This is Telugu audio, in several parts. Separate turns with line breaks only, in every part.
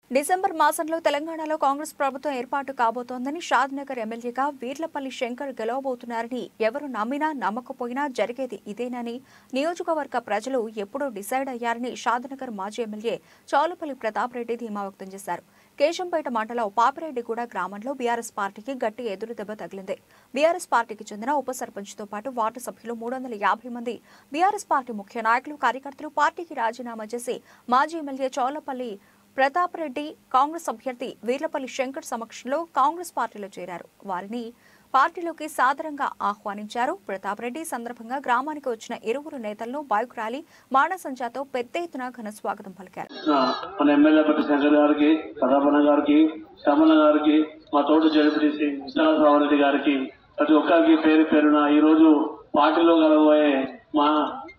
డిసెంబర్ మాసంలో తెలంగాణలో కాంగ్రెస్ ప్రభుత్వం ఏర్పాటు కాబోతోందని షాద్నగర్ ఎమ్మెల్యేగా వీర్లపల్లి శంకర్ గెలవబోతున్నారని ఎవరు నమ్మినా నమ్మకపోయినా జరిగేది ఇదేనని నియోజకవర్గ ప్రజలు ఎప్పుడూ డిసైడ్ అయ్యారని షాద్నగర్ మాజీ ఎమ్మెల్యే చౌలపల్లి ప్రతాప్ రెడ్డి ధీమా వ్యక్తం చేశారు కేశంపేట మండలం పాపిరెడ్డిగూడ గ్రామంలో బీఆర్ఎస్ పార్టీకి గట్టి ఎదురు దెబ్బ తగిలింది బీఆర్ఎస్ పార్టీకి చెందిన ఉప సర్పంచ్తో పాటు వార్డు సభ్యులు మూడు వందల యాభై మంది బీఆర్ఎస్ పార్టీ ముఖ్య నాయకులు కార్యకర్తలు పార్టీకి రాజీనామా చేసి మాజీ ఎమ్మెల్యే చౌలపల్లి ప్రతాప్ రెడ్డి కాంగ్రెస్ అభ్యర్థి వీర్లపల్లి శంకర్ సమక్షంలో కాంగ్రెస్ పార్టీలో చేరారు వారిని పార్టీలోకి సాదరంగా ఆహ్వానించారు ప్రతాప్ రెడ్డి ఈ సందర్భంగా గ్రామానికి వచ్చిన ఇరువురు నేతలను బైక్ ర్యాలీ మానసంచాతో పెద్ద ఎత్తున ఘన స్వాగతం పలికారు
మన ఎమ్మెల్యే పట్టి శంకర్ గారికి ప్రతాపన్న గారికి శ్రమణ గారికి మా తోటి జడిపిసి విశ్వనాథరావు గారికి ప్రతి ఒక్కరికి పేరు పేరున ఈ రోజు పార్టీలో కలబోయే మా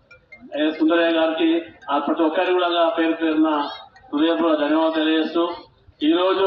ఏ సుందరయ్య గారికి ఆ ప్రతి ఒక్కరికి కూడా పేరు పేరున హృదయపూర్వక ధన్యవాదాలు తెలియజేస్తూ ఈ రోజు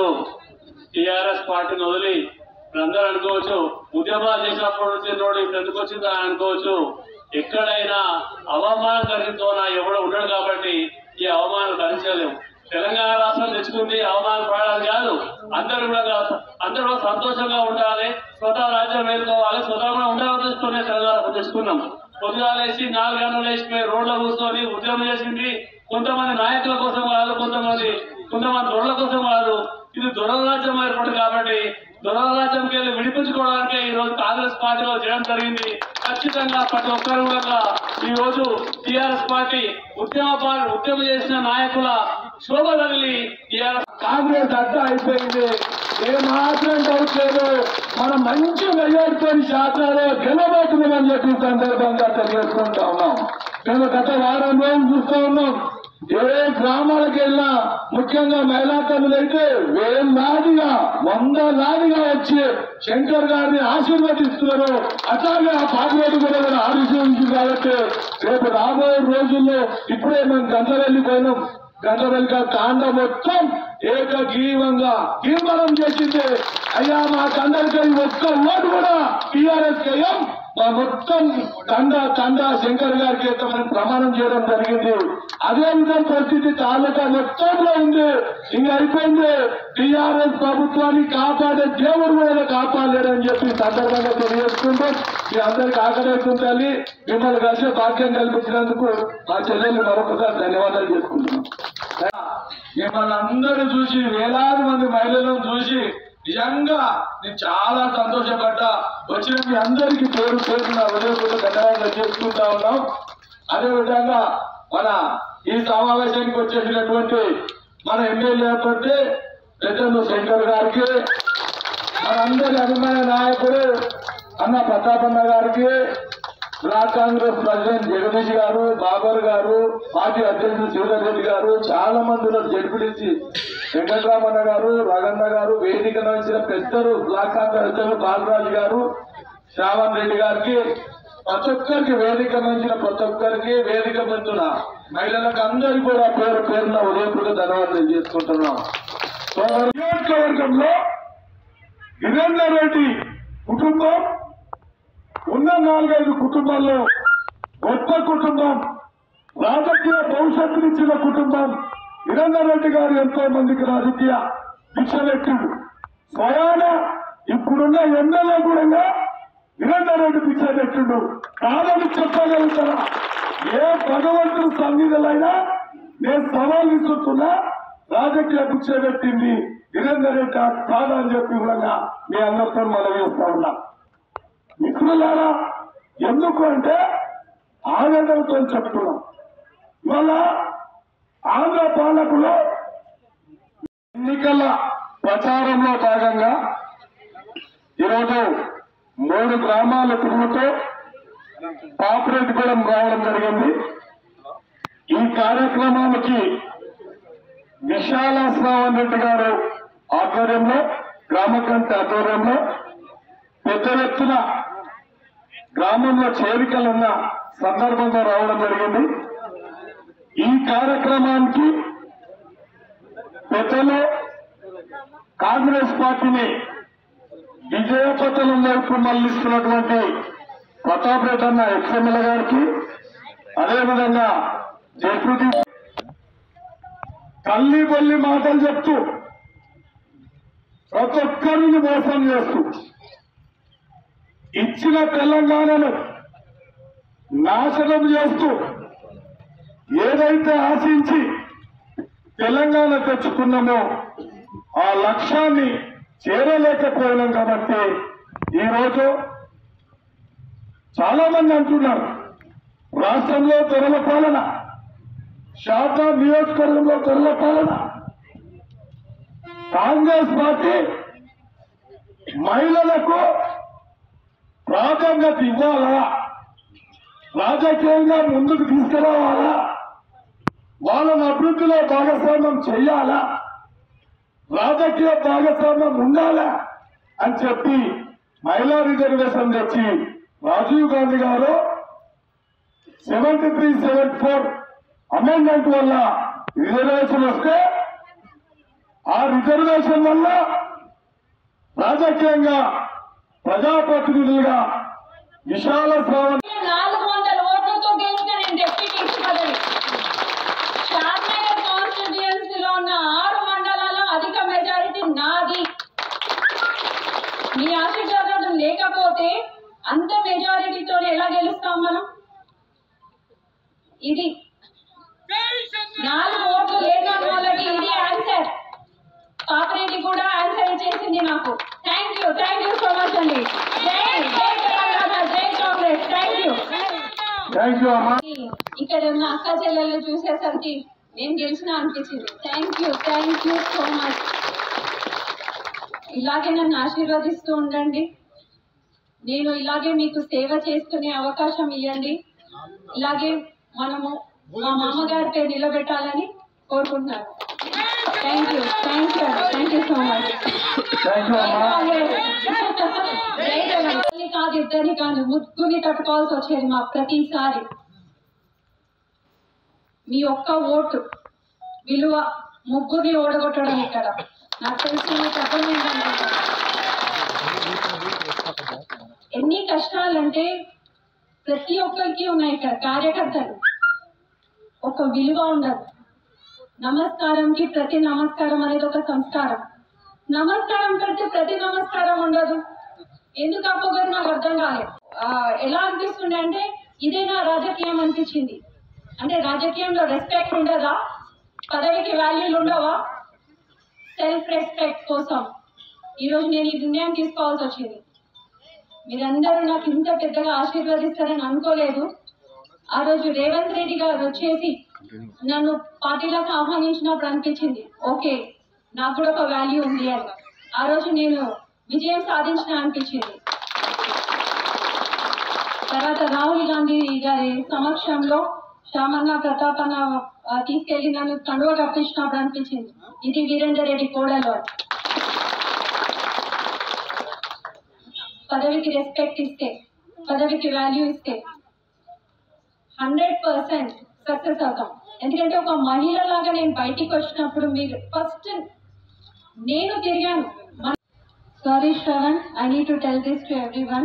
టిఆర్ఎస్ పార్టీని వదిలి ఇప్పుడు అందరూ అనుకోవచ్చు ఉద్యమాలు చేసినప్పుడు వచ్చినోడు ఇప్పుడు ఎందుకు వచ్చిందా అని అనుకోవచ్చు ఎక్కడైనా అవమానం కలిగిందోనా ఎవడో ఉండడు కాబట్టి ఈ అవమానం భరించలేము తెలంగాణ రాష్ట్రం తెచ్చుకుంది అవమానం పడాలి కాదు అందరూ కూడా అందరూ కూడా సంతోషంగా ఉండాలి స్వతహా రాజ్యం వేడుకోవాలి స్వతహా ఉండాలనే తెలంగాణ తెచ్చుకున్నాం పొద్దుగాలేసి నాలుగు గంటలు లేచిపోయి రోడ్ల కూర్చొని ఉద్యమం చేసింది కొంతమంది నాయకుల కోసం కాదు కొంతమంది కొంతమంది దొరల కోసం కాదు ఇది దొరల రాజ్యం ఏర్పడు కాబట్టి దొరల రాజ్యంకి వెళ్ళి విడిపించుకోవడానికే ఈ రోజు కాంగ్రెస్ పార్టీలో చేయడం జరిగింది ఖచ్చితంగా ప్రతి ఒక్కరు కూడా ఈ రోజు టిఆర్ఎస్ పార్టీ ఉద్యమ పార్టీ ఉద్యమం చేసిన నాయకుల శోభ తగిలి టిఆర్ఎస్
కాంగ్రెస్ అడ్డ అయిపోయింది ఏ మాత్రం డౌట్ లేదు మనం మంచి మెజార్టీతో శాతాలో గెలబోతున్నామని చెప్పి ఈ సందర్భంగా తెలియజేసుకుంటా ఉన్నాం మేము గత వారం రోజులు చూస్తూ ఉన్నాం ఏ గ్రామాలకు వెళ్ళినా ముఖ్యంగా మహిళా తల్లులు అయితే వేలాదిగా వందలాదిగా వచ్చి శంకర్ గారిని ఆశీర్వదిస్తున్నారు అట్లాగే ఆ పార్టీ కూడా కూడా ఆశీర్వదించింది కాబట్టి రేపు రాబోయే రోజుల్లో ఇప్పుడే మేము గంటలెళ్ళి పోయినాం గంటవెల్క కాండ మొత్తం ఏకగ్రీవంగా తీర్మానం చేసింది అయ్యా మా తండ్రికి ఒక్క ఓటు కూడా టీఆర్ఎస్ కేయం మా మొత్తం తండ తండ శంకర్ గారికి ఇస్తామని ప్రమాణం చేయడం జరిగింది అదే విధంగా పరిస్థితి తాలూకా మొత్తంలో ఉంది ఇంకా అయిపోయింది టీఆర్ఎస్ ప్రభుత్వాన్ని కాపాడే దేవుడు కూడా కాపాడలేడని చెప్పి ఈ సందర్భంగా తెలియజేసుకుంటూ మీ అందరికి ఆకలిస్తుంది తల్లి మిమ్మల్ని కలిసి భాగ్యం కల్పించినందుకు మా చెల్లెలు మరొకసారి ధన్యవాదాలు చేసుకుంటున్నాం మిమ్మల్ని అందరూ చూసి వేలాది మంది మహిళలను చూసి నిజంగా నేను చాలా సంతోషపడ్డా వచ్చిన మీ అందరికీ పేరు పేరున ఉదయపూర్వ ధన్యవాదాలు చేసుకుంటా ఉన్నాం అదే విధంగా మన ఈ సమావేశానికి వచ్చేసినటువంటి మన ఎమ్మెల్యే అభ్యర్థి పెద్దలు శంకర్ గారికి మనందరి అభిమాన నాయకుడు అన్న ప్రతాపన్న గారికి బ్లాక్ కాంగ్రెస్ ప్రెసిడెంట్ జగదీష్ గారు బాబర్ గారు పార్టీ అధ్యక్షుడు శ్రీధర్ రెడ్డి గారు చాలా మంది ఉన్నారు జడ్పీటీసీ వెంకటరామన్న గారు రగన్న గారు వేదిక వచ్చిన పెద్దలు బ్లాక్ కాంగ్రెస్ అధ్యక్షులు బాలరాజు గారు శ్రావణ్ రెడ్డి గారికి ప్రతి ఒక్కరికి వేదిక మంచిన ప్రతి ఒక్కరికి వేదిక మంచున మహిళలకు అందరికీ కూడా పేరు పేరున ఉదయపూర్వక ధన్యవాదాలు చేసుకుంటున్నాం సో నియోజకవర్గంలో వీరేందర్ రెడ్డి కుటుంబం ఉన్న నాలుగైదు కుటుంబాల్లో గొప్ప కుటుంబం రాజకీయ భవిష్యత్తునిచ్చిన కుటుంబం వీరేందర్ రెడ్డి గారు ఎంతో మందికి రాజకీయ భిక్షలెట్టిండు స్వయాన ఇప్పుడున్న ఎమ్మెల్యే కూడా వీరేందర్ రెడ్డి భిక్షలెట్టిండు కాదని చెప్పగలుగుతారా ఏ భగవంతుడు సన్నిధులైనా నేను సవాల్ విసురుతున్నా రాజకీయ భిక్ష పెట్టింది వీరేందర్ రెడ్డి కాదని చెప్పి కూడా మీ అందరితో మనం చేస్తా ఉన్నా మిత్రులారా ఎందుకు అంటే ఆవేదనతో చెప్తున్నాం ఇవాళ ఆంధ్ర పాలకులు ఎన్నికల ప్రచారంలో భాగంగా ఈరోజు మూడు గ్రామాల తిరుగుతూ పాపరెడ్డిగూడెం రావడం జరిగింది ఈ కార్యక్రమానికి విశాల శ్రావణ్ రెడ్డి గారు ఆధ్వర్యంలో గ్రామ కమిటీ ఆధ్వర్యంలో పెద్ద ఎత్తున గ్రామంలో చేరికలున్న సందర్భంగా రావడం జరిగింది ఈ కార్యక్రమానికి పెద్దలు కాంగ్రెస్ పార్టీని విజయపథం వైపు మళ్లిస్తున్నటువంటి ప్రతాప్ రెడ్డి అన్న ఎక్స్ఎమ్మెల్యే గారికి అదేవిధంగా డిప్యూటీ కల్లి బొల్లి మాటలు చెప్తూ ప్రతి ఒక్కరిని మోసం చేస్తూ ఇచ్చిన తెలంగాణను నాశనం చేస్తూ ఏదైతే ఆశించి తెలంగాణ తెచ్చుకున్నామో ఆ లక్ష్యాన్ని చేరలేకపోయినాం కాబట్టి ఈరోజు చాలా మంది అంటున్నారు రాష్ట్రంలో దొరల పాలన శాఖ నియోజకవర్గంలో దొరల పాలన కాంగ్రెస్ పార్టీ మహిళలకు ప్రాధాన్యత ఇవ్వాలా రాజకీయంగా ముందుకు తీసుకురావాలా వాళ్ళని అభివృద్ధిలో భాగస్వామ్యం చేయాలా రాజకీయ భాగస్వామ్యం ఉండాలా అని చెప్పి మహిళా రిజర్వేషన్ తెచ్చి Rajiv Gandhi garu seventy three seventy four amendment వల్ల రిజర్వేషన్ వస్తే ఆ రిజర్వేషన్ వల్ల రాజకీయంగా ప్రజాప్రతినిధులుగా విశాల శ్రావణ
నాలుగు వందల ఓట్లతో గెలిచిన నేను డిప్యూటీ పదవి షాద్నగర్ కాన్స్టిట్యుయెన్సీలో ఉన్న ఆరు మండలాల్లో అధిక మెజారిటీ నాది మీ ఆశీర్వాదం లేకపోతే అంత మెజారిటీతో ఎలా గెలుస్తాం మనం ఇది నాలుగు ఓట్లు లేని వాళ్ళకి ఇది ఆన్సర్ పాపరెడ్డి కూడా ఆన్సర్ ఇచ్చేసింది నాకు thank you thank you so much అండి జై జై తెలంగాణ జై Congress thank you
thank you అమ్మా
ఇక్కడ ఉన్న అక్క చెల్లెళ్ళు చూసేసరికి నేను గెలిచిన అనిపించింది thank you thank you so much ఇలాగే నన్ను ఆశీర్వదిస్తూ ఉండండి నేను ఇలాగే మీకు సేవ చేసుకునే అవకాశం ఇవ్వండి ఇలాగే మనము మా మామగారి పేరు నిలబెట్టాలని కోరుకుంటున్నాను thank you thank you thank you so much
thank you అమ్మా
ఒకరిని కాదు ఇద్దరిని కాదు ముగ్గురిని తట్టుకోవాల్సి వచ్చేది మా ప్రతిసారి మీ ఒక్క ఓటు విలువ ముగ్గురిని ఓడగొట్టడం ఇక్కడ నాకు తెలిసి మీకు అర్థమైందనుకుంటా ఎన్ని కష్టాలంటే ప్రతి ఒక్కరికి ఉన్నాయి ఇక్కడ కార్యకర్తలు ఒక విలువ ఉండదు నమస్కారంకి ప్రతి నమస్కారం అనేది ఒక సంస్కారం నమస్కారం పెడితే ప్రతి నమస్కారం ఉండదు ఎందుకు అప్పగారు నాకు అర్థం కాలేదు ఆ, ఎలా అనిపిస్తుండే అంటే ఇదే నా రాజకీయం అనిపించింది అంటే రాజకీయంలో రెస్పెక్ట్ ఉండదా పదవికి వాల్యూలు ఉండవా సెల్ఫ్ రెస్పెక్ట్ కోసం ఈరోజు నేను ఈ నిర్ణయం తీసుకోవాల్సి వచ్చింది మీరందరూ నాకు ఇంత పెద్దగా ఆశీర్వదిస్తారని అనుకోలేదు ఆ రోజు రేవంత్ రెడ్డి గారు వచ్చేసి నన్ను పార్టీలోకి ఆహ్వానించినప్పుడు అనిపించింది ఓకే నాకు కూడా ఒక వాల్యూ ఉంది అని ఆ రోజు నేను విజయం సాధించిన అనిపించింది తర్వాత రాహుల్ గాంధీ గారి సమక్షంలో శ్యామన్న ప్రతాపన్న ఆ, తీసుకెళ్లి నన్ను కండువ కప్పించినప్పుడు అనిపించింది ఇది వీరేందర్ రెడ్డి కోడలో పదవికి రెస్పెక్ట్ ఇస్తే పదవికి వాల్యూ ఇస్తే హండ్రెడ్ పర్సెంట్ సక్సెస్ అవుతాం ఎందుకంటే ఒక మహిళ లాగా నేను బయటికి వచ్చినప్పుడు మీరు ఫస్ట్ నేను తిరిగాను sorry Shravan I need to tell this to everyone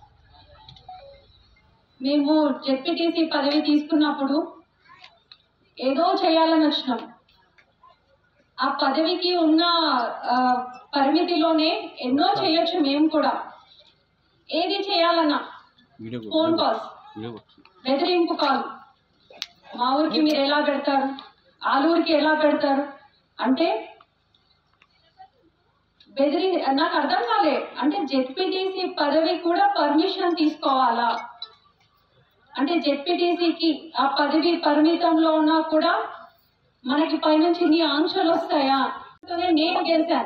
మేము జెడ్పీటీసీ పదవి తీసుకున్నప్పుడు ఏదో చేయాలని వచ్చినాం ఆ పదవికి ఉన్న ఆ, పరిమితిలోనే ఎన్నో చేయొచ్చు మేము కూడా ఏది చేయాలన్నా ఫోన్ కాల్స్ బెదిరింపు కాల్ మా ఊరికి మీరు ఎలా పెడతారు ఆలూరికి ఎలా పెడతారు అంటే బెదిరి నాకు అర్థం కాలే అంటే జెడ్పీటీసీ పదవి కూడా పర్మిషన్ తీసుకోవాలా అంటే జెడ్పీటీసీకి ఆ పదవి పరిమితంలో ఉన్నా కూడా మనకి పైనుంచి ఇన్ని ఆంక్షలు వస్తాయా అందుకనే నేను గెలిచాను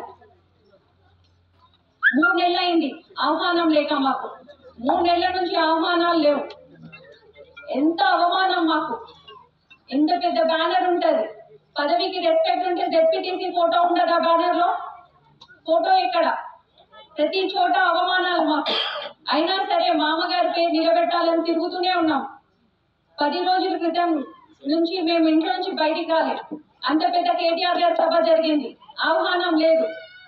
మూడు నెలలు అయింది ఆహ్వానం లేక మాకు మూడు నెలల నుంచి ఆహ్వానాలు లేవు ఎంత అవమానం మాకు ఎంత పెద్ద బ్యానర్ ఉంటది పదవికి రెస్పెక్ట్ ఉంటే జెడ్పీటీసీ ఫోటో ఉండదా బ్యానర్ లో ఫోటో ఎక్కడ ప్రతి చోట అవమానాలు మాకు అయినా సరే మామగారి పేరు నిలబెట్టాలని తిరుగుతూనే ఉన్నాం పది రోజుల క్రితం నుంచి మేము ఇంట్లో నుంచి బయటికి రాలేదు అంత పెద్ద కేటీఆర్ గారి సభ జరిగింది ఆహ్వానం లేదు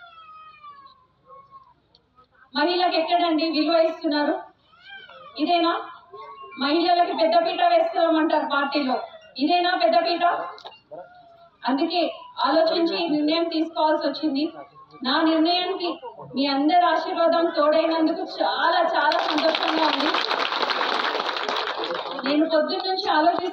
మహిళలకు ఎక్కడండి విలువ ఇస్తున్నారు ఇదేనా మహిళలకి పెద్దపీట వేస్తున్నామంటారు పార్టీలో ఇదేనా పెద్దపీట అందుకే ఆలోచించి ఈ నిర్ణయం తీసుకోవాల్సి వచ్చింది నా నిర్ణయానికి మీ అందరి ఆశీర్వాదం తోడైనందుకు చాలా చాలా సంతోషంగా ఉంది నేను పొద్దున్న నుంచి ఆలోచిస్తూ